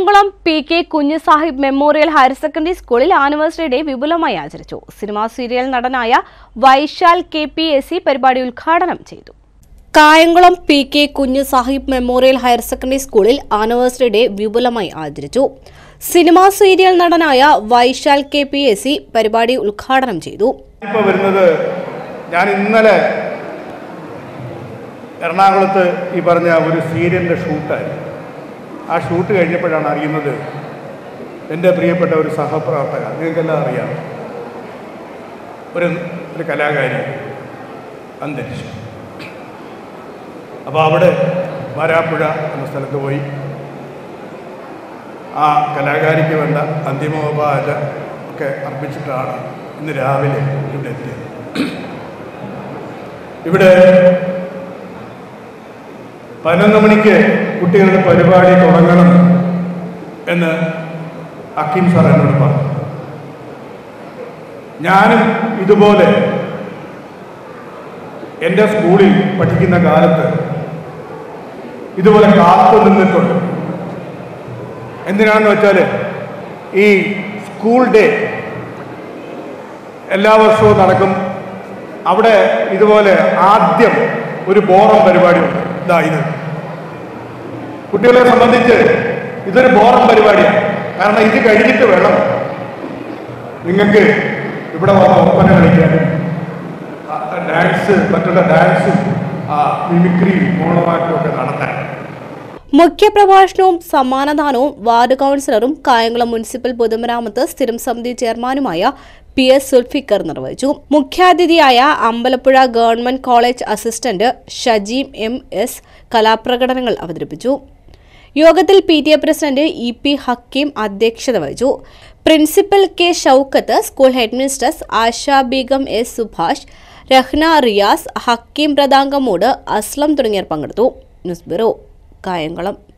Kayamkulam P K Kunjusahib memorial higher secondary സ്കൂളിൽ anniversary day വിപുലമായി ആചരിച്ചു സിനിമാ സീരിയൽ നടനായ Vaishal K P S C പരിപാടി ഉദ്ഘാടനം ചെയ്തു Kayamkulam P K Kunju Sahib memorial higher secondary സ്കൂളിൽ ആനിവേഴ്സറി ഡേ വിപുലമായി ആചരിച്ചു സിനിമാ സീരിയൽ നടനായ Vaishal K P S C പരിപാടി ഉദ്ഘാടനം ചെയ്തു ഇപ്പോൾ വരുന്നത് ഞാൻ ഇന്നലെ എറണാകുളത്ത് ഈ പറഞ്ഞ ഒരു സീരിയലിൻ്റെ ഷൂട്ടായിരുന്നു ആ ഷൂട്ട് കഴിഞ്ഞപ്പോഴാണ് അറിയുന്നത് എൻ്റെ പ്രിയപ്പെട്ട ഒരു സഹപ്രവർത്തക നിങ്ങൾക്കെല്ലാം അറിയാം ഒരു ഒരു കലാകാരി അന്തരിച്ചു അപ്പോൾ അവിടെ വരാപ്പുഴ എന്ന സ്ഥലത്ത് പോയി ആ കലാകാരിക്ക് വേണ്ട അന്തിമോപാച ഒക്കെ അർപ്പിച്ചിട്ടാണ് ഇന്ന് രാവിലെ ഇവിടെ എത്തിയത് ഇവിടെ പതിനൊന്ന് മണിക്ക് കുട്ടികളുടെ പരിപാടി തുടങ്ങണം എന്ന് അക്കീം സാർ എന്നോട് പറഞ്ഞു ഞാനും ഇതുപോലെ എൻ്റെ സ്കൂളിൽ പഠിക്കുന്ന കാലത്ത് ഇതുപോലെ കാത്തു നിന്നിട്ടുണ്ട് എന്തിനാണെന്ന് വെച്ചാൽ ഈ സ്കൂൾ ഡേ എല്ലാ വർഷവും നടക്കും അവിടെ ഇതുപോലെ ആദ്യം ഒരു ബോറം പരിപാടിയുണ്ട് ഇതാ ഇത് കുട്ടികളെ സംബന്ധിച്ച് ഇതൊരു ബോറം പരിപാടിയാണ് കാരണം ഇത് കഴിഞ്ഞിട്ട് വേണം നിങ്ങൾക്ക് ഇവിടെ വന്ന് ഒപ്പന കളിക്കാനും ആ, ഡാൻസ് മറ്റുള്ള ഡാൻസും ആ, മിമിക്രിയും മോണമാറ്റും ഒക്കെ നടത്താൻ മുഖ്യപ്രഭാഷണവും സമ്മാനദാനവും വാർഡ് കൗൺസിലറും കായംകുളം മുനിസിപ്പൽ പൊതുമരാമത്ത് സ്ഥിരം സമിതി ചെയർമാനുമായ പി എസ് സുൽഫിക്കർ നിർവഹിച്ചു മുഖ്യാതിഥിയായ Ambalappuzha government college assistant Shajeem M S കലാപ്രകടനങ്ങൾ അവതരിപ്പിച്ചു യോഗത്തിൽ P T A president E P Hakeem അധ്യക്ഷത വഹിച്ചു principal K Shoukath school headmistress Asha Beegum S Subhash Rahna Riyas Hakeem Prathangamood Aslam തുടങ്ങിയവർ പങ്കെടുത്തു ന്യൂസ് ബ്യൂറോ കായംകുളം